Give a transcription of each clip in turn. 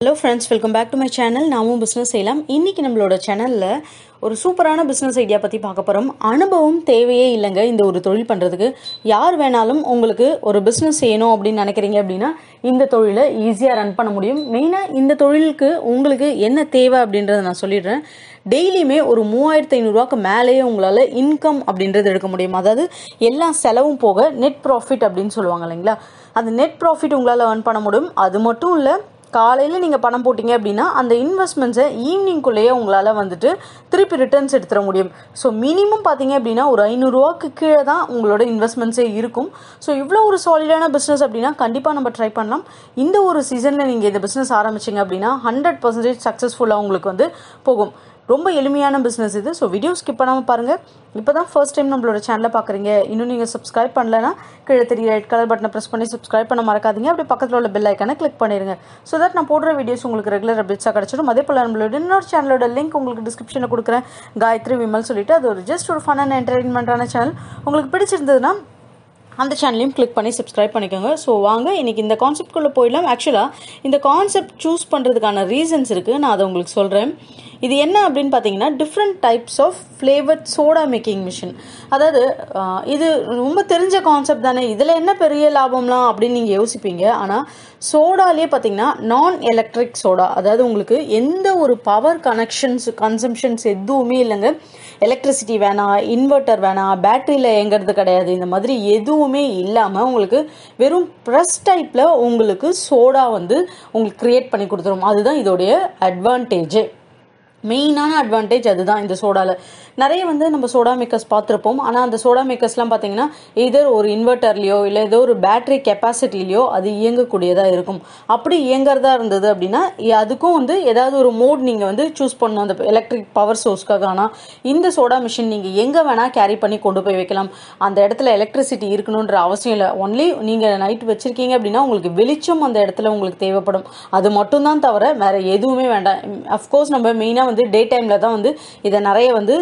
hello friends welcome back to my channel நாமும் business செய்யலாம் இன்றைக்கி நம்மளோட சேனலில் ஒரு சூப்பரான பிஸ்னஸ் ஐடியா பற்றி பார்க்க போகிறோம் அனுபவம் தேவையே இல்லைங்க இந்த ஒரு தொழில் பண்ணுறதுக்கு யார் வேணாலும் உங்களுக்கு ஒரு பிஸ்னஸ் செய்யணும் அப்படின்னு நினைக்கிறீங்க அப்படின்னா இந்த தொழிலை ஈஸியாக ரன் பண்ண முடியும் மெயினாக இந்த தொழிலுக்கு உங்களுக்கு என்ன தேவை அப்படின்றத நான் சொல்லிடுறேன் டெய்லியுமே ஒரு மூவாயிரத்து ஐநூறுரூவாக்கு மேலேயே உங்களால் இன்கம் அப்படின்றது எடுக்க முடியும் அதாவது எல்லா செலவும் போக நெட் ப்ராஃபிட் அப்படின்னு சொல்லுவாங்க இல்லைங்களா அந்த நெட் ப்ராஃபிட் உங்களால் earn பண்ண முடியும் அது மட்டும் இல்லை காலையில் நீங்கள் பணம் போட்டிங்க அப்படின்னா அந்த இன்வெஸ்ட்மெண்ட்ஸை ஈவினிங்குள்ளேயே உங்களால் வந்துட்டு திருப்பி ரிட்டர்ன்ஸ் எடுத்துட முடியும் ஸோ மினிமம் பார்த்தீங்க அப்படின்னா ஒரு ஐநூறுரூவாக்கு கீழே தான் உங்களோட இன்வெஸ்ட்மெண்ட்ஸே இருக்கும் ஸோ இவ்வளோ ஒரு சாலிடான பிஸ்னஸ் அப்படின்னா கண்டிப்பாக நம்ம ட்ரை பண்ணலாம் இந்த ஒரு சீசனில் நீங்கள் இந்த பிஸ்னஸ் ஆரம்பிச்சிங்க அப்படின்னா ஹண்ட்ரட் பர்சன்டேஜ் சக்ஸஸ்ஃபுல்லாக உங்களுக்கு வந்து போகும் ரொம்ப எளிமையான பிஸ்னஸ் இது ஸோ வீடியோ ஸ்கிப் பண்ணாமல் பாருங்கள் இப்போ தான் ஃபர்ஸ்ட் டைம் நம்மளோட சேனலை பார்க்குறீங்க இன்னும் நீங்கள் சப்ஸ்கிரைப் பண்ணலன்னா கீழே தெரிய ரெட் கலர் பட்டனை ப்ரெஸ் பண்ணி சப்ஸ்கிரைப் பண்ண மறக்காதீங்க அப்படி பக்கத்தில் உள்ள பெல் ஐக்கானை கிளிக் பண்ணிடுங்க ஸோ தட் நான் போடுற வீடியோஸ் உங்களுக்கு ரெகுலர் அப்டேட்ஸாக கிடச்சிடும் அதே போல் நம்மளோட இன்னொரு சேனலோட லிங்க் உங்களுக்கு டிஸ்கிரிப்ஷனில் கொடுக்குறேன் காயத்ரி விமல் சொல்லிட்டு அது ஒரு ஜஸ்ட் ஒரு ஃபன் அண்ட் என்டர்டைன்மெண்ட்டான சேனல் உங்களுக்கு பிடிச்சிருந்ததுன்னா அந்த சேனலையும் கிளிக் பண்ணி சப்ஸ்கிரைப் பண்ணிக்கோங்க ஸோ வாங்க இன்னைக்கு இந்த கான்செப்ட்குள்ளே போயிடலாம் ஆக்சுவலாக இந்த கான்செப்ட் சூஸ் பண்ணுறதுக்கான ரீசன்ஸ் இருக்குது நான் அதை உங்களுக்கு சொல்கிறேன் இது என்ன அப்படின்னு பார்த்தீங்கன்னா different types of flavoured soda making machine அதாவது ஆஹ், இது ரொம்ப தெரிஞ்ச கான்செப்ட் தானே இதில் என்ன பெரிய லாபம்லாம் அப்படின்னு நீங்கள் யோசிப்பீங்க ஆனால் சோடாலேயே பார்த்தீங்கன்னா நான் எலக்ட்ரிக் சோடா அதாவது உங்களுக்கு எந்த ஒரு பவர் கனெக்ஷன்ஸ் கன்சம்ஷன்ஸ் எதுவுமே இல்லைங்க எலக்ட்ரிசிட்டி வேணாம் இன்வெர்ட்டர் வேணாம் பேட்டரியில் இயங்குறது கிடையாது இந்த மாதிரி எதுவுமே இல்லாமல் உங்களுக்கு வெறும் ப்ரெஸ் டைப்பில் உங்களுக்கு சோடா வந்து உங்களுக்கு க்ரியேட் பண்ணி கொடுத்துரும் அதுதான் இதோடைய அட்வான்டேஜே மெயினான அட்வான்டேஜ் அதுதான் இந்த சோடாவில் நிறைய வந்து நம்ம சோடா மேக்கர்ஸ் பார்த்துருப்போம் ஆனால் அந்த சோடா மேக்கர்ஸ்லாம் பார்த்தீங்கன்னா எதர் ஒரு இன்வெர்ட்டர்லையோ இல்லை ஏதோ ஒரு பேட்டரி கெப்பாசிட்டிலையோ அது இயங்கக்கூடியதாக இருக்கும் அப்படி இயங்குறதா இருந்தது அப்படின்னா இ- அதுக்கும் வந்து ஏதாவது ஒரு மோட் நீங்கள் வந்து சூஸ் பண்ணணும் அந்த எலக்ட்ரிக் பவர் சோர்ஸ்க்காக ஆனால் இந்த சோடா மிஷின் நீங்கள் எங்கே வேணால் கேரி பண்ணி கொண்டு போய் வைக்கலாம் அந்த இடத்துல எலக்ட்ரிசிட்டி இருக்கணுன்ற அவசியம் இல்லை ஒன்லி நீங்கள் நைட் வச்சிருக்கீங்க அப்படின்னா உங்களுக்கு வெளிச்சம் அந்த இடத்துல உங்களுக்கு தேவைப்படும் அது மட்டும்தான் தவிர வேற எதுவுமே வேண்டாம் அஃப்கோர்ஸ் நம்ம மெயினாக வந்து டே டைமில் தான் வந்து இதை நிறைய வந்து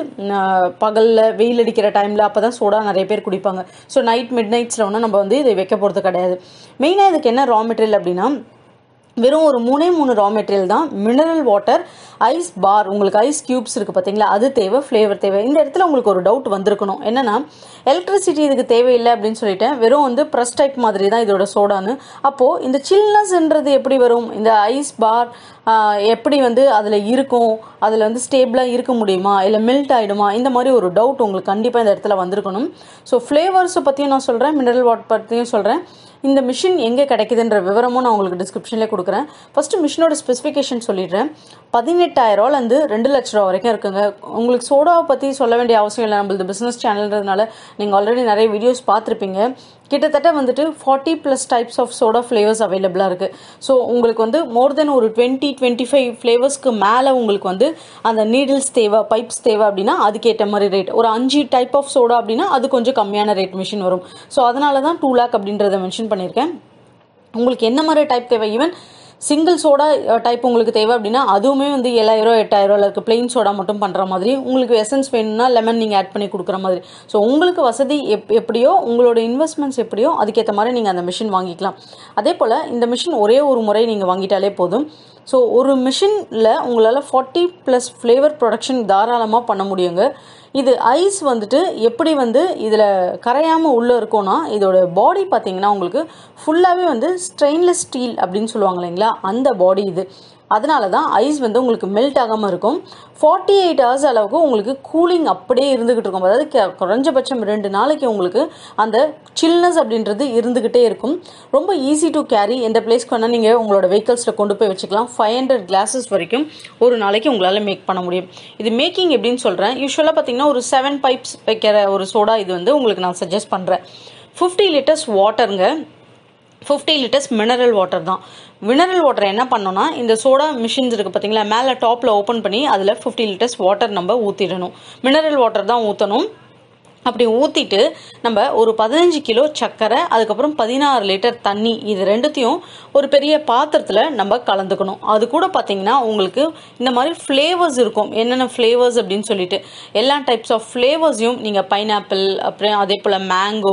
பகலில் வெயில் அடிக்கிற டைமில் அப்போ தான் சோடா நிறைய பேர் குடிப்பாங்க ஸோ நைட் மிட் நைட்ஸில் ஒன்றும் நம்ம வந்து இதை வைக்க போகிறது கிடையாது மெயினாக இதுக்கு என்ன ரா மெட்டீரியல் அப்படின்னா வெறும் ஒரு மூணே மூணு ரா மெட்டீரியல் தான் மினரல் வாட்டர் ஐஸ் பார் உங்களுக்கு ஐஸ் கியூப்ஸ் இருக்குது பார்த்தீங்களா அது தேவை ஃப்ளேவர் தேவை இந்த இடத்துல உங்களுக்கு ஒரு டவுட் வந்திருக்கணும் என்னன்னா எலக்ட்ரிசிட்டி இதுக்கு தேவையில்லை அப்படின்னு சொல்லிட்டேன் வெறும் வந்து ப்ரெஸ் டைப் மாதிரி தான் இதோட சோடான்னு அப்போது இந்த சில்னஸ்ன்றது எப்படி வரும் இந்த ஐஸ் பார் எப்படி வந்து அதில் இருக்கும் அதில் வந்து ஸ்டேபிளாக இருக்க முடியுமா இல்லை மெல்ட் ஆகிடுமா இந்த மாதிரி ஒரு டவுட் உங்களுக்கு கண்டிப்பாக இந்த இடத்துல வந்திருக்கணும் ஸோ ஃப்ளேவர்ஸை பற்றியும் நான் சொல்கிறேன் மினரல் வாட்டர் பற்றியும் சொல்கிறேன் இந்த மிஷின் எங்கே கிடைக்குதுன்ற விவரமும் நான் உங்களுக்கு டிஸ்கிரிப்ஷன்லேயே கொடுக்குறேன் ஃபஸ்ட்டு மிஷினோட ஸ்பெசிஃபிகேஷன் சொல்லிடுறேன் பதினெட்டாயிரரூவாலேருந்து ரெண்டு லட்ச ரூபா வரைக்கும் இருக்குங்க உங்களுக்கு சோடாவை பற்றி சொல்ல வேண்டிய அவசியம் இல்லை நம்மளது பிஸ்னஸ் சேனல்ன்றதுனால நீங்கள் ஆல்ரெடி நிறைய வீடியோஸ் பார்த்துருப்பீங்க கிட்டத்தட்ட வந்துட்டு forty plus types of soda flavours அவைலபிளாக இருக்குது ஸோ உங்களுக்கு வந்து மோர் தென் ஒரு டுவெண்ட்டி டுவெண்ட்டி ஃபைவ் ஃப்ளேவர்ஸ்க்கு மேலே உங்களுக்கு வந்து அந்த நீடில்ஸ் தேவை பைப்ஸ் தேவை அப்படின்னா அதுக்கேற்ற மாதிரி ரேட் ஒரு அஞ்சு டைப் ஆஃப் சோடா அப்படின்னா அது கொஞ்சம் கம்மியான ரேட் மிஷின் வரும் ஸோ அதனால தான் டூ லேக் அப்படின்றத மென்ஷன் பண்ணியிருக்கேன் உங்களுக்கு என்ன மாதிரி டைப் தேவை ஈவன் சிங்கிள் சோடா டைப் உங்களுக்கு தேவை அப்படின்னா அதுவுமே வந்து ஏழாயிரம் எட்டாயிரம் இருக்குது பிளெயின் சோடா மட்டும் பண்ணுற மாதிரி உங்களுக்கு எசன்ஸ் வேணும்னா லெமன் நீங்கள் ஆட் பண்ணி கொடுக்குற மாதிரி ஸோ உங்களுக்கு வசதி எப் எப்படியோ உங்களோட இன்வெஸ்ட்மெண்ட்ஸ் எப்படியோ அதுக்கேற்ற மாதிரி நீங்கள் அந்த மிஷின் வாங்கிக்கலாம் அதே போல் இந்த மிஷின் ஒரே ஒரு முறை நீங்கள் வாங்கிட்டாலே போதும் ஸோ ஒரு மிஷினில் உங்களால் ஃபார்ட்டி ப்ளஸ் ஃப்ளேவர் ப்ரொடக்ஷன் தாராளமாக பண்ண முடியுங்க இது ஐஸ் வந்துட்டு எப்படி வந்து இதில் கரையாமல் உள்ளே இருக்கும்னா இதோட பாடி பார்த்தீங்கன்னா உங்களுக்கு ஃபுல்லாகவே வந்து ஸ்டெயின்லெஸ் ஸ்டீல் அப்படின்னு சொல்லுவாங்க இல்லைங்களா அந்த பாடி இது அதனால தான் ஐஸ் வந்து உங்களுக்கு மெல்ட் ஆகாமல் இருக்கும் ஃபார்ட்டி எயிட் ஹவர்ஸ் அளவுக்கு உங்களுக்கு கூலிங் அப்படியே இருந்துகிட்டு இருக்கும் அதாவது க- குறைஞ்சபட்சம் ரெண்டு நாளைக்கு உங்களுக்கு அந்த சில்னஸ் அப்படின்றது இருந்துகிட்டே இருக்கும் ரொம்ப ஈஸி டு கேரி எந்த பிளேஸ்க்கு வேணால் நீங்கள் உங்களோட வெஹிக்கல்ஸில் கொண்டு போய் வச்சுக்கலாம் ஃபைவ் ஹண்ட்ரட் கிளாஸஸ் வரைக்கும் ஒரு நாளைக்கு உங்களால் மேக் பண்ண முடியும் இது மேக்கிங் எப்படின்னு சொல்கிறேன் யூஸ்வலாக பார்த்தீங்கன்னா ஒரு செவன் பைப்ஸ் வைக்கிற ஒரு சோடா இது வந்து உங்களுக்கு நான் சஜஸ்ட் பண்ணுறேன் ஃபிஃப்டி லிட்டர்ஸ் வாட்டருங்க ஃபிஃப்டி லிட்டர்ஸ் மினரல் வாட்டர் தான் மினரல் வாட்டர் என்ன பண்ணோம்னா இந்த சோடா மிஷின்ஸ் இருக்குது பார்த்தீங்களா மேலே டாப்பில் ஓப்பன் பண்ணி அதில் ஃபிஃப்டி லிட்டர்ஸ் வாட்டர் நம்ம ஊற்றிடணும் மினரல் வாட்டர் தான் ஊற்றணும் அப்படி ஊற்றிட்டு நம்ம ஒரு பதினஞ்சு கிலோ சர்க்கரை அதுக்கப்புறம் பதினாறு லிட்டர் தண்ணி இது ரெண்டுத்தையும் ஒரு பெரிய பாத்திரத்தில் நம்ம கலந்துக்கணும் அது கூட பார்த்தீங்கன்னா உங்களுக்கு இந்த மாதிரி ஃப்ளேவர்ஸ் இருக்கும் என்னென்ன ஃப்ளேவர்ஸ் அப்படின்னு சொல்லிட்டு எல்லா டைப்ஸ் ஆஃப் ஃப்ளேவர்ஸையும் நீங்கள் பைனாப்பிள் அப்புறம் அதே போல் மேங்கோ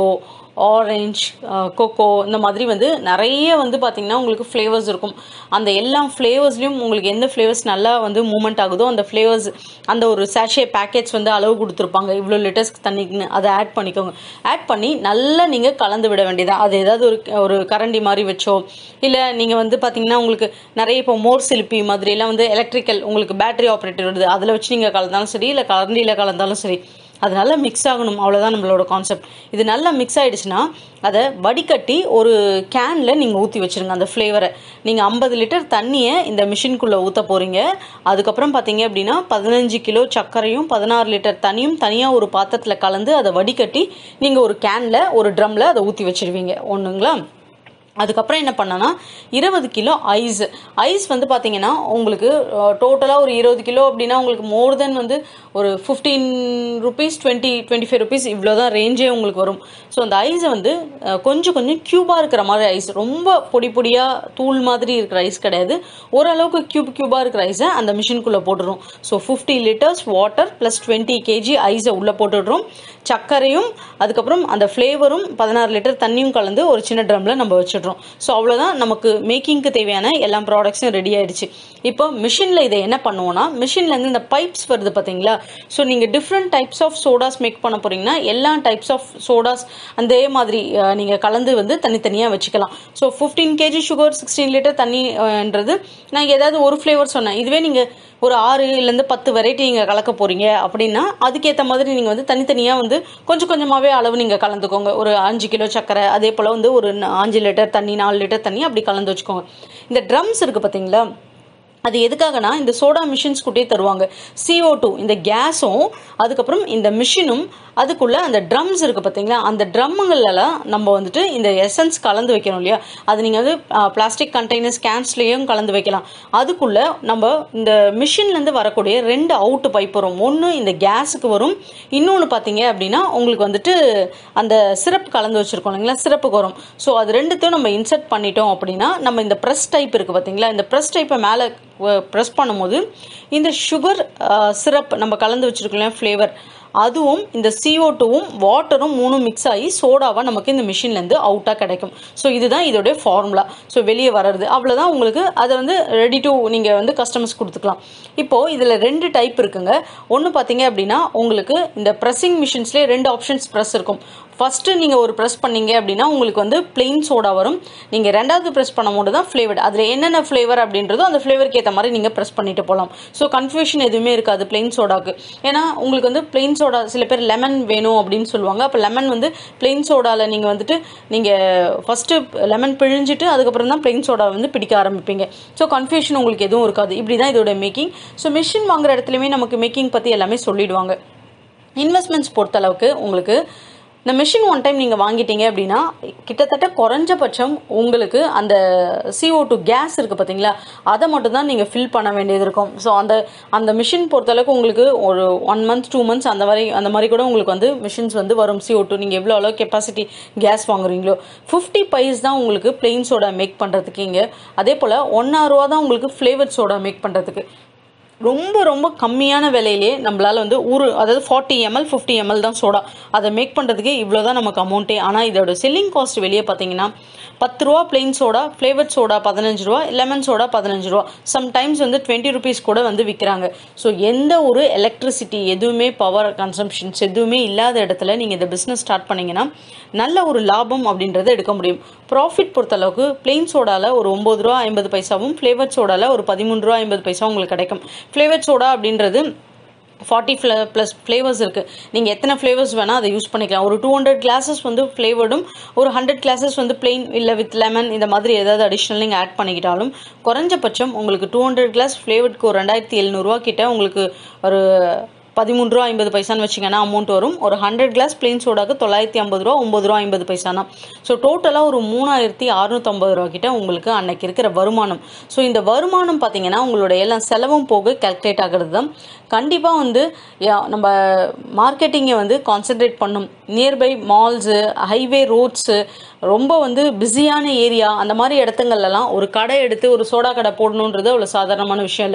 ஆரஞ்ச் கொக்கோ இந்த மாதிரி வந்து நிறைய வந்து பார்த்திங்கன்னா உங்களுக்கு ஃப்ளேவர்ஸ் இருக்கும் அந்த எல்லா ஃப்ளேவர்ஸ்லையும் உங்களுக்கு எந்த ஃப்ளேவர்ஸ் நல்லா வந்து மூமெண்ட் ஆகுதோ அந்த ஃப்ளேவர்ஸ் அந்த ஒரு சேஷே பேக்கெட்ஸ் வந்து அளவு கொடுத்துருப்பாங்க இவ்வளோ லிட்டர்ஸ் தண்ணிக்குன்னு அதை ஆட் பண்ணிக்கோங்க ஆட் பண்ணி நல்லா நீங்கள் கலந்து விட வேண்டியதான் அது ஏதாவது ஒரு ஒரு கரண்டி மாதிரி வச்சோ இல்லை நீங்கள் வந்து பார்த்தீங்கன்னா உங்களுக்கு நிறைய இப்போ மோர் சிலிப்பி மாதிரி எல்லாம் வந்து எலக்ட்ரிக்கல் உங்களுக்கு பேட்டரி ஆப்ரேட்டர் வருது அதில் வச்சு நீங்கள் கலந்தாலும் சரி இல்லை கரண்டியில் கலந்தாலும் சரி அது நல்லா மிக்ஸ் ஆகணும் அவ்வளோதான் நம்மளோட கான்செப்ட் இது நல்லா மிக்ஸ் ஆகிடுச்சுன்னா அதை வடிகட்டி ஒரு கேனில் நீங்கள் ஊற்றி வச்சுருங்க அந்த ஃப்ளேவரை நீங்கள் ஐம்பது லிட்டர் தண்ணியை இந்த மிஷின்குள்ளே ஊற்ற போகிறீங்க அதுக்கப்புறம் பார்த்தீங்க அப்படின்னா பதினஞ்சு கிலோ சர்க்கரையும் பதினாறு லிட்டர் தண்ணியும் தனியாக ஒரு பாத்திரத்தில் கலந்து அதை வடிகட்டி நீங்கள் ஒரு கேனில் ஒரு ட்ரம்மில் அதை ஊற்றி வச்சுருவீங்க ஒன்றுங்களா அதுக்கப்புறம் என்ன பண்ணனா இருபது கிலோ ஐஸ் ஐஸ் வந்து பார்த்தீங்கன்னா உங்களுக்கு டோட்டலாக ஒரு இருபது கிலோ அப்படின்னா உங்களுக்கு மோர் தென் வந்து ஒரு fifteen rupees twenty twenty five rupees இவ்வளோ தான் ரேஞ்சே உங்களுக்கு வரும் ஸோ அந்த ஐஸை வந்து அஹ், கொஞ்சம் கொஞ்சம் க்யூபாக இருக்கிற மாதிரி ஐஸ் ரொம்ப பொடி பொடியாக தூள் மாதிரி இருக்கிற ஐஸ் கிடையாது ஓரளவுக்கு க்யூப் க்யூபாக இருக்கிற ஐஸை அந்த மிஷின்குள்ளே போட்டுடுறோம் so fifty litres water plus twenty KG ஐஸை உள்ளே போட்டுடுறோம் சர்க்கரையும் அதுக்கப்புறம் அந்த ஃப்ளேவரும் பதினாறு லிட்டர் தண்ணியும் கலந்து ஒரு சின்ன ட்ரம்ல நம்ம வச்சிடுறோம் ஸோ அவ்வளோதான் நமக்கு மேக்கிங்க்கு தேவையான எல்லா ப்ராடக்ட்ஸும் ரெடி ஆயிடுச்சு இப்போ மிஷினில் இதை என்ன பண்ணுவோம்னா மிஷின்லேருந்து இந்த பைப்ஸ் வருது பார்த்தீங்களா ஸோ நீங்கள் different types of sodas make பண்ண போறீங்கன்னா எல்லா டைப்ஸ் ஆஃப் சோடாஸ் அதே மாதிரி நீங்கள் கலந்து வந்து தனித்தனியாக வச்சுக்கலாம் so fifteen KG sugar sixteen litre தண்ணின்றது நான் ஏதாவது ஒரு ஃப்ளேவர் சொன்னேன் இதுவே நீங்கள் ஒரு ஆறுலேருந்து பத்து வெரைட்டி நீங்கள் கலக்க போகிறீங்க அப்படின்னா அதுக்கேற்ற மாதிரி நீங்கள் வந்து தனித்தனியாக வந்து கொஞ்சம் கொஞ்சமாகவே அளவு நீங்கள் கலந்துக்கோங்க ஒரு அஞ்சு கிலோ சர்க்கரை அதே போல் வந்து ஒரு ந- அஞ்சு லிட்டர் தண்ணி நாலு லிட்டர் தண்ணி அப்படி கலந்து வச்சுக்கோங்க இந்த ட்ரம்ஸ் இருக்குது பார்த்தீங்களா அது எதுக்காகனா இந்த சோடா மிஷின்ஸ் கூட்டே தருவாங்க CO2 டூ இந்த கேஸும் அதுக்கப்புறம் இந்த மிஷினும் அதுக்குள்ள அந்த ட்ரம்ஸ் இருக்கு பார்த்தீங்களா அந்த ட்ரம்முங்களெல்லாம் நம்ம வந்துட்டு இந்த எசன்ஸ் கலந்து வைக்கணும் இல்லையா அது நீங்கள் வந்து பிளாஸ்டிக் கண்டெய்னர்ஸ் கேன்ஸ்லேயும் கலந்து வைக்கலாம் அதுக்குள்ள நம்ம இந்த மிஷின்லேருந்து வரக்கூடிய ரெண்டு அவுட் பைப் வரும் ஒன்று இந்த கேஸுக்கு வரும் இன்னொன்று பார்த்தீங்க அப்படின்னா உங்களுக்கு வந்துட்டு அந்த சிரப் கலந்து வச்சிருக்கோம் இல்லைங்களா சிரப்புக்கு வரும் ஸோ அது ரெண்டுத்தையும் நம்ம இன்சர்ட் பண்ணிட்டோம் அப்படின்னா நம்ம இந்த ப்ரெஸ் டைப் இருக்குது பார்த்தீங்களா இந்த ப்ரெஸ் டைப்பை மேலே ப்ரெஸ் பண்ணும்போது இந்த சுகர் சிரப் நம்ம கலந்து வச்சிருக்கோம் ஃப்ளேவர் அதுவும் இந்த CO2 டூவும் வாட்டரும் மூணும் மிக்ஸ் ஆகி சோடாவாக நமக்கு இந்த மிஷின்லேருந்து அவுட்டாக கிடைக்கும் ஸோ இதுதான் இதோடைய ஃபார்முலா ஸோ வெளியே வர்றது அவ்வளோதான் உங்களுக்கு அதை வந்து ரெடி டு நீங்கள் வந்து கஸ்டமர்ஸ் கொடுத்துக்கலாம் இப்போது இதில் ரெண்டு டைப் இருக்குங்க ஒன்று பார்த்தீங்க அப்படின்னா உங்களுக்கு இந்த ப்ரெஸ்ஸிங் மிஷின்ஸ்லேயே ரெண்டு ஆப்ஷன்ஸ் ப்ரெஸ் இருக்கும் ஃபஸ்ட்டு நீங்கள் ஒரு ப்ரெஸ் பண்ணீங்க அப்படின்னா உங்களுக்கு வந்து பிளெயின் சோடா வரும் நீங்கள் ரெண்டாவது ப்ரெஸ் பண்ணும்போது தான் ஃப்ளேவர்டு அதில் என்னென்ன ஃப்ளேவர் அப்படின்றதோ அந்த ஃப்ளேவருக்கு ஏற்ற மாதிரி நீங்கள் ப்ரெஸ் பண்ணிட்டு போகலாம் ஸோ கன்ஃபியூஷன் எதுவுமே இருக்காது பிளெயின் சோடாக்கு ஏன்னா உங்களுக்கு வந்து பிளெயின் சோடா சில பேர் லெமன் வேணும் அப்படின்னு சொல்லுவாங்க அப்போ லெமன் வந்து பிளெயின் சோடாவில் நீங்கள் வந்துட்டு நீங்கள் ஃபஸ்ட்டு லெமன் பிழிஞ்சிட்டு அதுக்கப்புறம் தான் பிளெயின் சோடா வந்து பிடிக்க ஆரம்பிப்பீங்க ஸோ கன்ஃபியூஷன் உங்களுக்கு எதுவும் இருக்காது இப்படி தான் இதோட மேக்கிங் ஸோ மிஷின் வாங்குற இடத்துலையுமே நமக்கு மேக்கிங் பற்றி எல்லாமே சொல்லிடுவாங்க இன்வெஸ்ட்மெண்ட்ஸ் பொறுத்தளவுக்கு உங்களுக்கு இந்த மிஷின் ஒன் டைம் நீங்கள் வாங்கிட்டீங்க அப்படின்னா கிட்டத்தட்ட குறைஞ்சபட்சம் உங்களுக்கு அந்த CO2 டூ கேஸ் இருக்குது பார்த்தீங்களா அதை மட்டும் தான் நீங்கள் ஃபில் பண்ண வேண்டியது இருக்கும் ஸோ அந்த அந்த மிஷின் பொறுத்தளவுக்கு உங்களுக்கு ஒரு ஒன் மந்த் டூ மந்த்ஸ் அந்த மாதிரி அந்த மாதிரி கூட உங்களுக்கு வந்து மிஷின்ஸ் வந்து வரும் CO2 டூ நீங்கள் எவ்வளோ அளவு கெப்பாசிட்டி கேஸ் வாங்குறீங்களோ ஃபிஃப்டி பைஸ் தான் உங்களுக்கு பிளெயின் சோடா மேக் பண்ணுறதுக்கு இங்கே அதே போல் ஒன் ரூபா தான் உங்களுக்கு ஃப்ளேவர் சோடா மேக் பண்ணுறதுக்கு ரொம்ப ரொம்ப கம்மியான விலையிலே நம்மளால வந்து ஒரு அதாவது ஃபார்ட்டி எம்எல் ஃபிஃப்டி எம்எல் தான் சோடா அதை மேக் பண்ணுறதுக்கு இவ்வளோ தான் நமக்கு அமௌண்ட்டே ஆனால் இதோட செல்லிங் காஸ்ட் வெளியே பார்த்தீங்கன்னா பத்து ரூபா பிளெயின் சோடா ஃப்ளேவர்ட் சோடா பதினஞ்சு ரூபா லெமன் சோடா பதினஞ்சு ரூபா சம்டைம்ஸ் வந்து டுவெண்ட்டி ருபீஸ் கூட வந்து விற்கிறாங்க ஸோ எந்த ஒரு எலக்ட்ரிசிட்டி எதுவுமே பவர் கன்சம்ஷன்ஸ் எதுவுமே இல்லாத இடத்துல நீங்கள் இந்த பிஸ்னஸ் ஸ்டார்ட் பண்ணீங்கன்னா நல்ல ஒரு லாபம் அப்படின்றத எடுக்க முடியும் ப்ராஃபிட் பொறுத்தளவுக்கு பிளெயின் சோடாவில் ஒரு ஒம்பது ரூபா ஐம்பது பைசாவும் ஃப்ளேவர் சோடாவில் ஒரு பதிமூணு ரூபா ஐம்பது பைசா உங்களுக்கு கிடைக்கும் ஃப்ளேவர் சோடா அப்படின்றது ஃபார்ட்டி ஃப்ள ப்ளஸ் ஃப்ளேவர்ஸ் இருக்குது நீங்கள் எத்தனை ஃப்ளேவர்ஸ் வேணால் அதை யூஸ் பண்ணிக்கலாம் ஒரு டூ ஹண்ட்ரட் கிளாஸஸ் வந்து ஃப்ளேவர்டும் ஒரு ஹண்ட்ரட் கிளாஸஸ் வந்து plain இல்லை வித் லெமன் இந்த மாதிரி ஏதாவது அடிஷ்னல் நீங்கள் ஆட் பண்ணிக்கிட்டாலும் குறைஞ்சபட்சம் உங்களுக்கு டூ ஹண்ட்ரட் கிளாஸ் ஃப்ளேவர்டுக்கு ஒரு ரெண்டாயிரத்தி எழுநூறுவா கிட்ட உங்களுக்கு ஒரு பதிமூணு ரூபா ஐம்பது பைசான்னு வச்சிங்கன்னா அமௌண்ட் வரும் ஒரு ஹண்ட்ரட் கிளாஸ் பிளெயின் சோடாக்கு தொள்ளாயிரத்தி ஐம்பது ரூபா ஒம்பது ரூபா ஐம்பது பைசானா ஸோ டோட்டலாக ஒரு மூணாயிரத்தி அறுநூத்தம்பது ரூபா கிட்ட உங்களுக்கு அன்னைக்கு இருக்கிற வருமானம் ஸோ இந்த வருமானம் பார்த்தீங்கன்னா உங்களோட எல்லா செலவும் போக கால்குலேட் ஆகிறது தான் கண்டிப்பாக வந்து யா- நம்ம மார்க்கெட்டிங்கை வந்து கான்சென்ட்ரேட் பண்ணும் நியர்பை மால்ஸு ஹைவே ரோட்ஸு ரொம்ப வந்து பிஸியான ஏரியா அந்த மாதிரி இடத்துங்கள்லாம் ஒரு கடை எடுத்து ஒரு சோடா கடை போடணுன்றது அவ்வளோ சாதாரணமான விஷயம் இல்லை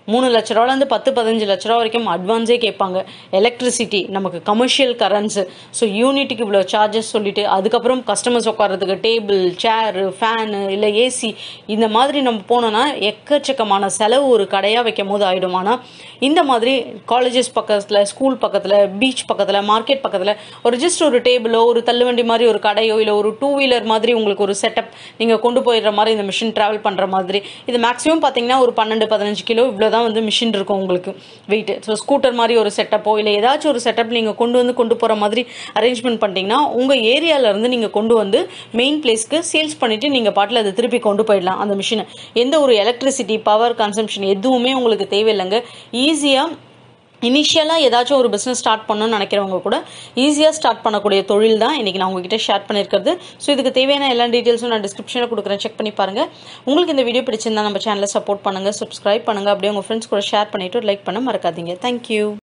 மூணு லட்ச ரூபாலேருந்து பத்து பதினஞ்சு லட்ச ரூபா வரைக்கும் அட்வான்ஸே கேட்பாங்க எலக்ட்ரிசிட்டி நமக்கு கமர்ஷியல் கரண்ட்ஸு ஸோ யூனிட்டுக்கு இவ்வளோ சார்ஜஸ் சொல்லிட்டு அதுக்கப்புறம் கஸ்டமர்ஸ் உட்காரத்துக்கு டேபிள் சேரு ஃபேனு இல்லை ஏசி இந்த மாதிரி நம்ம போனோம்னா எக்கச்சக்கமான செலவு ஒரு கடையாக வைக்கும் போது ஆகிடும் ஆனால் இந்த மாதிரி காலேஜஸ் பக்கத்தில் ஸ்கூல் பக்கத்தில் பீச் பக்கத்தில் மார்க்கெட் பக்கத்தில் ஒரு ஜஸ்ட் ஒரு டேபிளோ ஒரு தள்ளுவண்டி மாதிரி ஒரு கடையோ இல்லை ஒரு டூ வீலர் மாதிரி உங்களுக்கு ஒரு செட்டப் நீங்கள் கொண்டு போயிடுற மாதிரி இந்த மிஷின் ட்ராவல் பண்ணுற மாதிரி இது மேக்ஸிமம் பார்த்தீங்கன்னா ஒரு பன்னெண்டு பதினஞ்சு கிலோ இவ்வளோ தான் வந்து மிஷின் இருக்கும் உங்களுக்கு வெயிட் ஸோ ஸ்கூட்டர் மாதிரி ஒரு செட்டப்போ இல்லை ஏதாச்சும் ஒரு செட்டப் நீங்கள் கொண்டு வந்து கொண்டு போகிற மாதிரி அரேஞ்ச்மெண்ட் பண்ணிட்டீங்கன்னா உங்கள் ஏரியாவிலேருந்து நீங்கள் கொண்டு வந்து மெயின் பிளேஸ்க்கு சேல்ஸ் பண்ணிவிட்டு நீங்கள் பாட்டில் அதை திருப்பி கொண்டு போயிடலாம் அந்த மிஷினை எந்த ஒரு எலக்ட்ரிசிட்டி பவர் கன்சம்ஷன் எதுவுமே உங்களுக்கு தேவையில்லைங்க ஈஸியாக இனிஷியலாக ஏதாச்சும் ஒரு பிஸ்னஸ் ஸ்டார்ட் பண்ணணும்னு நினைக்கிறவங்க கூட ஈஸியாக ஸ்டார்ட் பண்ணக்கூடிய தொழில் தான் இன்றைக்கி நான் உங்ககிட்ட ஷேர் பண்ணியிருக்கிறது ஸோ இதுக்கு தேவையான எல்லா டீட்டெயில்ஸும் நான் டிஸ்கிரிப்ஷனில் கொடுக்குறேன் செக் பண்ணி பாருங்கள் உங்களுக்கு இந்த வீடியோ பிடிச்சிருந்தா நம்ம சேனலை சப்போர்ட் பண்ணுங்கள் சப்ஸ்கிரைப் பண்ணுங்கள் அப்படியே உங்கள் ஃப்ரெண்ட்ஸ் கூட ஷேர் பண்ணிவிட்டு லைக் பண்ண மறக்காதீங்க தேங்க்யூ